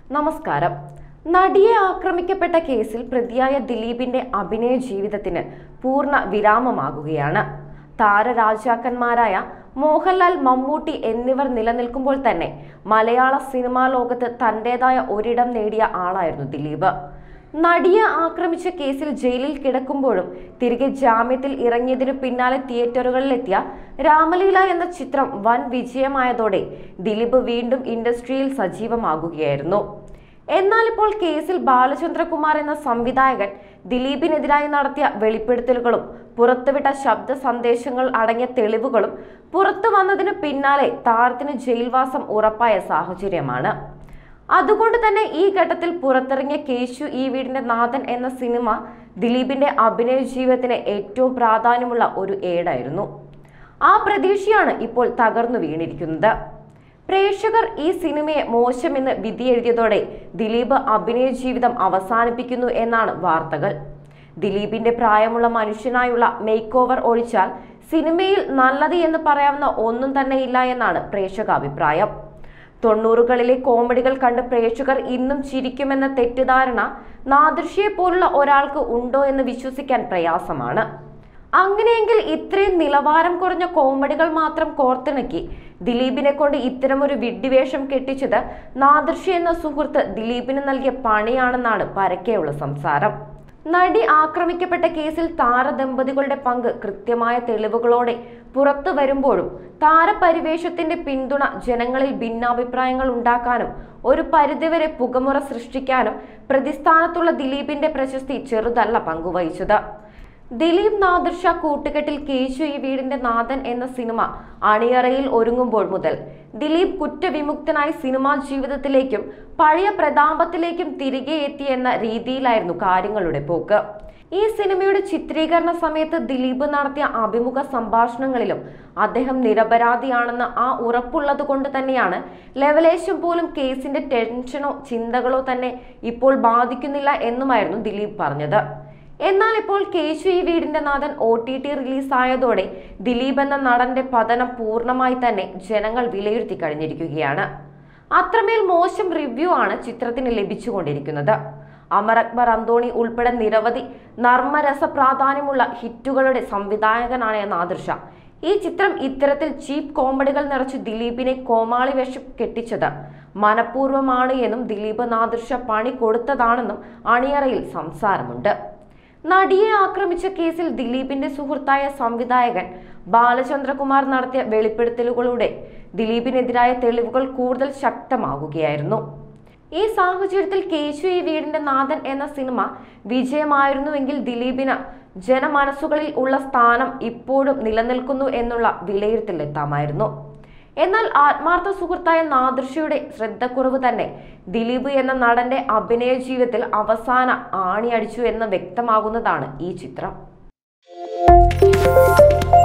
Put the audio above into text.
നമസ്കാരം നടിയെ ആക്രമിക്കപ്പെട്ട കേസിൽ പ്രതിയായ ദിലീപിന്റെ അഭിനയ ജീവിതത്തിന് പൂർണ്ണ വിരാമമാകുകയാണ് താരരാജാക്കന്മാരായ മോഹൻലാൽ മമ്മൂട്ടി എന്നിവർ നിലനിൽക്കുമ്പോൾ തന്നെ മലയാള സിനിമാ ലോകത്ത് തന്റേതായ ഒരിടം നേടിയ ആളായിരുന്നു ദിലീപ് നടിയെ ആക്രമിച്ച കേസിൽ ജയിലിൽ കിടക്കുമ്പോഴും തിരികെ ജാമ്യത്തിൽ ഇറങ്ങിയതിനു പിന്നാലെ തിയേറ്ററുകളിലെത്തിയ രാമലീല എന്ന ചിത്രം വൻ വിജയമായതോടെ ദിലീപ് വീണ്ടും ഇൻഡസ്ട്രിയിൽ സജീവമാകുകയായിരുന്നു എന്നാൽ ഇപ്പോൾ കേസിൽ ബാലചന്ദ്രകുമാർ എന്ന സംവിധായകൻ ദിലീപിനെതിരായി നടത്തിയ വെളിപ്പെടുത്തലുകളും പുറത്തുവിട്ട ശബ്ദ സന്ദേശങ്ങൾ അടങ്ങിയ തെളിവുകളും പുറത്തു വന്നതിന് പിന്നാലെ താരത്തിന് ജയിൽവാസം ഉറപ്പായ സാഹചര്യമാണ് അതുകൊണ്ട് തന്നെ ഈ ഘട്ടത്തിൽ പുറത്തിറങ്ങിയ കേശു ഈ വീടിന്റെ നാഥൻ എന്ന സിനിമ ദിലീപിന്റെ അഭിനയ ജീവിതത്തിന് ഏറ്റവും പ്രാധാന്യമുള്ള ഒരു ഏടായിരുന്നു ആ പ്രതീക്ഷയാണ് ഇപ്പോൾ തകർന്നു വീണിരിക്കുന്നത് പ്രേക്ഷകർ ഈ സിനിമയെ മോശമെന്ന് വിധിയെഴുതിയതോടെ ദിലീപ് അഭിനയ ജീവിതം അവസാനിപ്പിക്കുന്നു എന്നാണ് വാർത്തകൾ ദിലീപിന്റെ പ്രായമുള്ള മനുഷ്യനായുള്ള മേക്ക് ഓവർ ഒഴിച്ചാൽ സിനിമയിൽ നല്ലത് എന്ന് പറയാവുന്ന ഒന്നും തന്നെ ഇല്ല എന്നാണ് പ്രേക്ഷക അഭിപ്രായം തൊണ്ണൂറുകളിലെ കോമഡികൾ കണ്ട് പ്രേക്ഷകർ ഇന്നും ചിരിക്കുമെന്ന തെറ്റിദ്ധാരണ നാദൃശ്യയെ പോലുള്ള ഒരാൾക്ക് ഉണ്ടോ എന്ന് വിശ്വസിക്കാൻ പ്രയാസമാണ് അങ്ങനെയെങ്കിൽ ഇത്രയും നിലവാരം കുറഞ്ഞ കോമഡികൾ മാത്രം കോർത്തിണക്കി ദിലീപിനെ കൊണ്ട് ഇത്തരമൊരു വിഡ്ഢിവേഷം കെട്ടിച്ചത് നാദൃശ്യ എന്ന സുഹൃത്ത് ദിലീപിന് നൽകിയ പണിയാണെന്നാണ് പരക്കെയുള്ള സംസാരം നടി ആക്രമിക്കപ്പെട്ട കേസിൽ താരദമ്പതികളുടെ പങ്ക് കൃത്യമായ തെളിവുകളോടെ പുറത്തു വരുമ്പോഴും താരപരിവേഷത്തിന്റെ പിന്തുണ ജനങ്ങളിൽ ഭിന്നാഭിപ്രായങ്ങൾ ഉണ്ടാക്കാനും ഒരു പരിധിവരെ പുകമുറ സൃഷ്ടിക്കാനും പ്രതിസ്ഥാനത്തുള്ള ദിലീപിന്റെ പ്രശസ്തി ചെറുതല്ല പങ്കുവഹിച്ചത് ദിലീപ് നാദർഷ കൂട്ടുകെട്ടിൽ കേശു ഈ വീടിന്റെ നാഥൻ എന്ന സിനിമ അണിയറയിൽ ഒരുങ്ങുമ്പോൾ മുതൽ ദിലീപ് കുറ്റവിമുക്തനായി സിനിമാ ജീവിതത്തിലേക്കും പഴയ പ്രതാപത്തിലേക്കും തിരികെ എത്തി എന്ന രീതിയിലായിരുന്നു കാര്യങ്ങളുടെ പോക്ക് ഈ സിനിമയുടെ ചിത്രീകരണ സമയത്ത് ദിലീപ് നടത്തിയ അഭിമുഖ സംഭാഷണങ്ങളിലും അദ്ദേഹം നിരപരാധിയാണെന്ന് ആ ഉറപ്പുള്ളത് കൊണ്ട് തന്നെയാണ് ലെവലേശം പോലും കേസിന്റെ ടെൻഷനോ ചിന്തകളോ തന്നെ ഇപ്പോൾ ബാധിക്കുന്നില്ല എന്നുമായിരുന്നു ദിലീപ് പറഞ്ഞത് എന്നാൽ ഇപ്പോൾ Keshu Ee Veedinte Nathan O T T റിലീസായതോടെ ദിലീപ് എന്ന നടന്റെ പതനം പൂർണ്ണമായി തന്നെ ജനങ്ങൾ വിലയിരുത്തി കഴിഞ്ഞിരിക്കുകയാണ് അത്രമേൽ മോശം റിവ്യൂ ആണ് ചിത്രത്തിന് ലഭിച്ചുകൊണ്ടിരിക്കുന്നത് അമർ അക്ബർ അന്തോണി ഉൾപ്പെടെ നിരവധി നർമ്മരസ പ്രാധാന്യമുള്ള ഹിറ്റുകളുടെ സംവിധായകനാണ് നാദിർഷ ഈ ചിത്രം ഇത്തരത്തിൽ ചീപ്പ് കോമഡികൾ നിറച്ച് ദിലീപിനെ കോമാളി വേഷം കെട്ടിച്ചത് മനഃപൂർവ്വമാണ് എന്നും ദിലീപ് നാദിർഷ പണി കൊടുത്തതാണെന്നും അണിയറയിൽ സംസാരമുണ്ട് നടിയെ ആക്രമിച്ച കേസിൽ ദിലീപിന്റെ സുഹൃത്തായ സംവിധായകൻ ബാലചന്ദ്രകുമാർ നടത്തിയ വെളിപ്പെടുത്തലുകളുടെ ദിലീപിനെതിരായ തെളിവുകൾ കൂടുതൽ ശക്തമാകുകയായിരുന്നു ഈ സാഹചര്യത്തിൽ കേശു ഈ വീടിന്റെ നാഥൻ എന്ന സിനിമ വിജയമായിരുന്നുവെങ്കിൽ ദിലീപിന് ജനമനസ്സുകളിൽ ഉള്ള സ്ഥാനം ഇപ്പോഴും നിലനിൽക്കുന്നു എന്നുള്ള വിലയിരുത്തലെത്താമായിരുന്നു എന്നാൽ ആത്മാർത്ഥ സുഹൃത്തായ നാദൃശയുടെ ശ്രദ്ധക്കുറവ് തന്നെ ദിലീപ് എന്ന നടന്റെ അഭിനയ ജീവിതത്തിൽ അവസാന ആണിയടിച്ചു എന്ന് വ്യക്തമാകുന്നതാണ് ഈ ചിത്രം